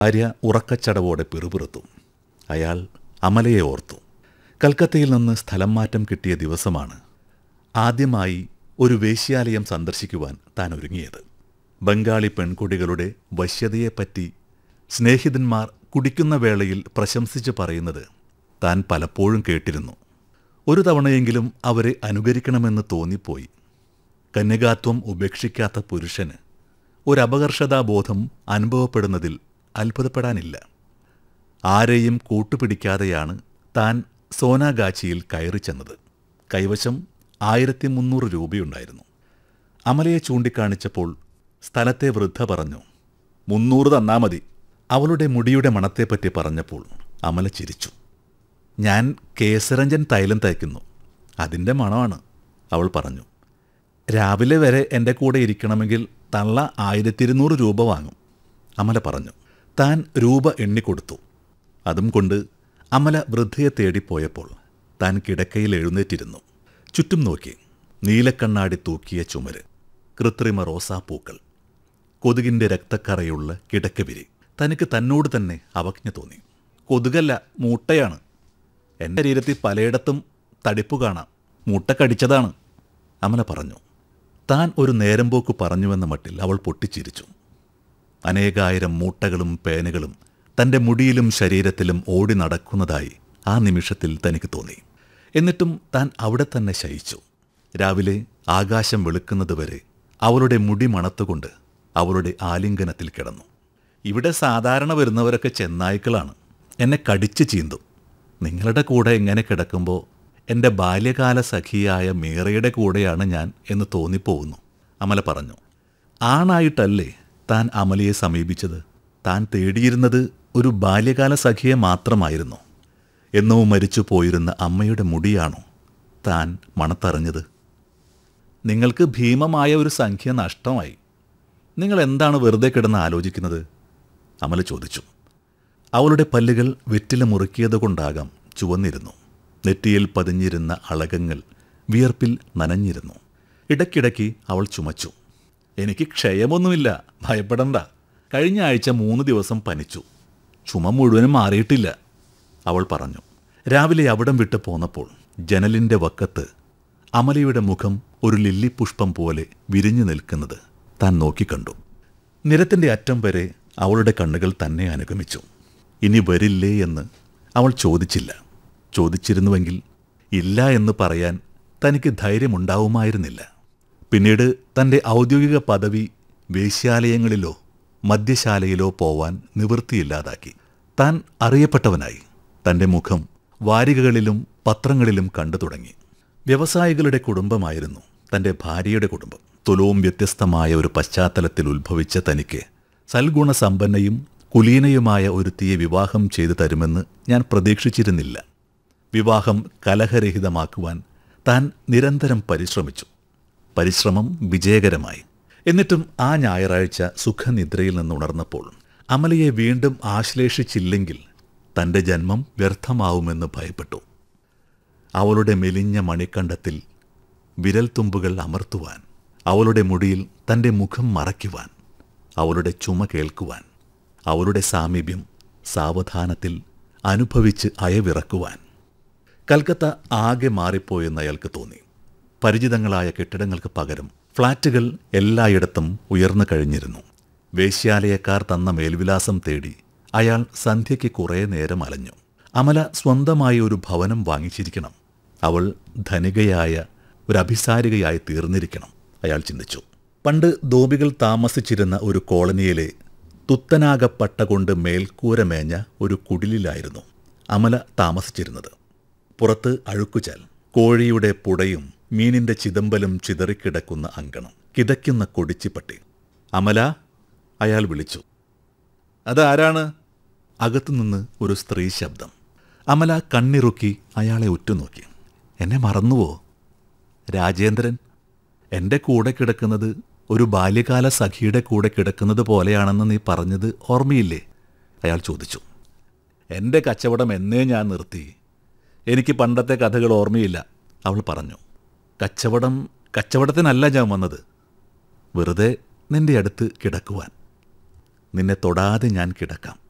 ഭാര്യ ഉറക്കച്ചടവോടെ പിറുപിറുത്തു അയാൾ അമലയെ ഓർത്തു കൽക്കത്തയിൽ നിന്ന് സ്ഥലം മാറ്റം കിട്ടിയ ദിവസമാണ് ആദ്യമായി ഒരു വേശ്യാലയം സന്ദർശിക്കുവാൻ താൻ ഒരുങ്ങിയത് ബംഗാളി പെൺകുട്ടികളുടെ വശ്യതയെപ്പറ്റി സ്നേഹിതന്മാർ കുടിക്കുന്ന വേളയിൽ പ്രശംസിച്ച് പറയുന്നത് താൻ പലപ്പോഴും കേട്ടിരുന്നു ഒരു തവണയെങ്കിലും അവരെ അനുകരിക്കണമെന്ന് തോന്നിപ്പോയി കന്യകാത്വം ഉപേക്ഷിക്കാത്ത പുരുഷന് ഒരപകർഷതാബോധം അനുഭവപ്പെടുന്നതിൽ അത്ഭുതപ്പെടാനില്ല ആരെയും കൂട്ടുപിടിക്കാതെയാണ് താൻ സോനാഗാച്ചിയിൽ കയറി ചെന്നത് കൈവശം ആയിരത്തി മുന്നൂറ് രൂപയുണ്ടായിരുന്നു അമലയെ ചൂണ്ടിക്കാണിച്ചപ്പോൾ സ്ഥലത്തെ വൃദ്ധ പറഞ്ഞു മുന്നൂറ് തന്നാ മതി അവളുടെ മുടിയുടെ മണത്തെപ്പറ്റി പറഞ്ഞപ്പോൾ അമല ചിരിച്ചു ഞാൻ കേസരഞ്ജൻ തൈലം തയ്ക്കുന്നു അതിൻ്റെ മണമാണ് അവൾ പറഞ്ഞു രാവിലെ വരെ എൻ്റെ കൂടെ ഇരിക്കണമെങ്കിൽ തള്ള ആയിരത്തി ഇരുന്നൂറ് രൂപ വാങ്ങും അമല പറഞ്ഞു താൻ രൂപ എണ്ണിക്കൊടുത്തു അതും കൊണ്ട് അമല വൃദ്ധയെ തേടിപ്പോയപ്പോൾ താൻ കിടക്കയിൽ എഴുന്നേറ്റിരുന്നു ചുറ്റും നോക്കി നീലക്കണ്ണാടി തൂക്കിയ ചുമര് കൃത്രിമ റോസാപ്പൂക്കൾ കൊതുകിൻ്റെ രക്തക്കറയുള്ള കിടക്കവിരി തനിക്ക് തന്നോട് തന്നെ അവജ്ഞ തോന്നി കൊതുകല്ല മൂട്ടയാണ് എൻ്റെ ശരീരത്തിൽ പലയിടത്തും തടിപ്പ് കാണാം മുട്ട കടിച്ചതാണ് അമല പറഞ്ഞു താൻ ഒരു നേരമ്പോക്ക് പറഞ്ഞുവെന്ന മട്ടിൽ അവൾ പൊട്ടിച്ചിരിച്ചു അനേകായിരം മൂട്ടകളും പേനുകളും തൻ്റെ മുടിയിലും ശരീരത്തിലും ഓടി നടക്കുന്നതായി ആ നിമിഷത്തിൽ തനിക്ക് തോന്നി എന്നിട്ടും താൻ അവിടെ തന്നെ ശയിച്ചു രാവിലെ ആകാശം വെളുക്കുന്നതുവരെ അവളുടെ മുടി മണത്തുകൊണ്ട് അവളുടെ ആലിംഗനത്തിൽ കിടന്നു ഇവിടെ സാധാരണ വരുന്നവരൊക്കെ ചെന്നായ്ക്കളാണ് എന്നെ കടിച്ചു ചീന്തും നിങ്ങളുടെ കൂടെ എങ്ങനെ കിടക്കുമ്പോൾ എൻ്റെ ബാല്യകാല സഖിയായ മീറയുടെ കൂടെയാണ് ഞാൻ എന്ന് തോന്നിപ്പോകുന്നു അമല പറഞ്ഞു ആണായിട്ടല്ലേ താൻ അമലയെ സമീപിച്ചത് താൻ തേടിയിരുന്നത് ഒരു ബാല്യകാല സഖിയെ മാത്രമായിരുന്നു എന്നോ മരിച്ചു പോയിരുന്ന അമ്മയുടെ മുടിയാണോ താൻ മണത്തറിഞ്ഞത് നിങ്ങൾക്ക് ഭീമമായ ഒരു സംഖ്യ നഷ്ടമായി നിങ്ങൾ എന്താണ് വെറുതെ കിടന്ന് ആലോചിക്കുന്നത് അമല ചോദിച്ചു അവളുടെ പല്ലുകൾ വെറ്റില മുറുക്കിയതുകൊണ്ടാകാം ചുവന്നിരുന്നു നെറ്റിയിൽ പതിഞ്ഞിരുന്ന അളകങ്ങൾ വിയർപ്പിൽ നനഞ്ഞിരുന്നു ഇടയ്ക്കിടയ്ക്ക് അവൾ ചുമച്ചു എനിക്ക് ക്ഷയമൊന്നുമില്ല ഭയപ്പെടണ്ട കഴിഞ്ഞ ആഴ്ച മൂന്ന് ദിവസം പനിച്ചു ചുമ മുഴുവനും മാറിയിട്ടില്ല അവൾ പറഞ്ഞു രാവിലെ അവിടം വിട്ട് പോന്നപ്പോൾ ജനലിൻ്റെ വക്കത്ത് അമലയുടെ മുഖം ഒരു ലില്ലിപുഷ്പം പോലെ വിരിഞ്ഞു നിൽക്കുന്നത് താൻ നോക്കിക്കണ്ടു നിരത്തിൻ്റെ അറ്റം വരെ അവളുടെ കണ്ണുകൾ തന്നെ അനുഗമിച്ചു ഇനി വരില്ലേ എന്ന് അവൾ ചോദിച്ചില്ല ചോദിച്ചിരുന്നുവെങ്കിൽ ഇല്ല എന്ന് പറയാൻ തനിക്ക് ധൈര്യമുണ്ടാവുമായിരുന്നില്ല പിന്നീട് തൻ്റെ ഔദ്യോഗിക പദവി വേശ്യാലയങ്ങളിലോ മദ്യശാലയിലോ പോവാൻ നിവൃത്തിയില്ലാതാക്കി താൻ അറിയപ്പെട്ടവനായി തൻ്റെ മുഖം വാരികകളിലും പത്രങ്ങളിലും കണ്ടു തുടങ്ങി വ്യവസായികളുടെ കുടുംബമായിരുന്നു തൻ്റെ ഭാര്യയുടെ കുടുംബം തുലവും വ്യത്യസ്തമായ ഒരു പശ്ചാത്തലത്തിൽ ഉത്ഭവിച്ച തനിക്ക് സൽഗുണസമ്പന്നയും കുലീനയുമായ ഒരുത്തിയെ വിവാഹം ചെയ്തു തരുമെന്ന് ഞാൻ പ്രതീക്ഷിച്ചിരുന്നില്ല വിവാഹം കലഹരഹിതമാക്കുവാൻ താൻ നിരന്തരം പരിശ്രമിച്ചു പരിശ്രമം വിജയകരമായി എന്നിട്ടും ആ ഞായറാഴ്ച സുഖനിദ്രയിൽ നിന്നുണർന്നപ്പോൾ അമലയെ വീണ്ടും ആശ്ലേഷിച്ചില്ലെങ്കിൽ തൻ്റെ ജന്മം വ്യർത്ഥമാവുമെന്ന് ഭയപ്പെട്ടു അവളുടെ മെലിഞ്ഞ മണിക്കണ്ടത്തിൽ വിരൽത്തുമ്പുകൾ അമർത്തുവാൻ അവളുടെ മുടിയിൽ തൻ്റെ മുഖം മറയ്ക്കുവാൻ അവളുടെ ചുമ കേൾക്കുവാൻ അവളുടെ സാമീപ്യം സാവധാനത്തിൽ അനുഭവിച്ച് അയവിറക്കുവാൻ കൽക്കത്ത ആകെ മാറിപ്പോയെന്ന് അയാൾക്ക് തോന്നി പരിചിതങ്ങളായ കെട്ടിടങ്ങൾക്ക് പകരം ഫ്ളാറ്റുകൾ എല്ലായിടത്തും ഉയർന്നു കഴിഞ്ഞിരുന്നു വേശ്യാലയക്കാർ തന്ന മേൽവിലാസം തേടി അയാൾ സന്ധ്യയ്ക്ക് കുറേ നേരം അലഞ്ഞു അമല സ്വന്തമായി ഒരു ഭവനം വാങ്ങിച്ചിരിക്കണം അവൾ ധനികയായ ഒരു അഭിസാരികയായി തീർന്നിരിക്കണം അയാൾ ചിന്തിച്ചു പണ്ട് ധോബികൾ താമസിച്ചിരുന്ന ഒരു കോളനിയിലെ തുത്തനാകപ്പട്ട കൊണ്ട് മേൽക്കൂര മേഞ്ഞ ഒരു കുടിലിലായിരുന്നു അമല താമസിച്ചിരുന്നത് പുറത്ത് അഴുക്കുചാൽ കോഴിയുടെ പുടയും മീനിന്റെ ചിതമ്പലും ചിതറിക്കിടക്കുന്ന അങ്കണം കിതയ്ക്കുന്ന കൊടിച്ചിപ്പട്ടി അമല അയാൾ വിളിച്ചു അതാരാണ് അകത്തുനിന്ന് ഒരു സ്ത്രീ ശബ്ദം അമല കണ്ണിറുക്കി അയാളെ ഉറ്റുനോക്കി എന്നെ മറന്നുവോ രാജേന്ദ്രൻ എൻ്റെ കൂടെ കിടക്കുന്നത് ഒരു ബാല്യകാല സഖിയുടെ കൂടെ കിടക്കുന്നത് പോലെയാണെന്ന് നീ പറഞ്ഞത് ഓർമ്മയില്ലേ അയാൾ ചോദിച്ചു എൻ്റെ കച്ചവടം എന്നേ ഞാൻ നിർത്തി എനിക്ക് പണ്ടത്തെ കഥകൾ ഓർമ്മയില്ല അവൾ പറഞ്ഞു കച്ചവടം കച്ചവടത്തിനല്ല ഞാൻ വന്നത് വെറുതെ നിന്റെ അടുത്ത് കിടക്കുവാൻ നിന്നെ തൊടാതെ ഞാൻ കിടക്കാം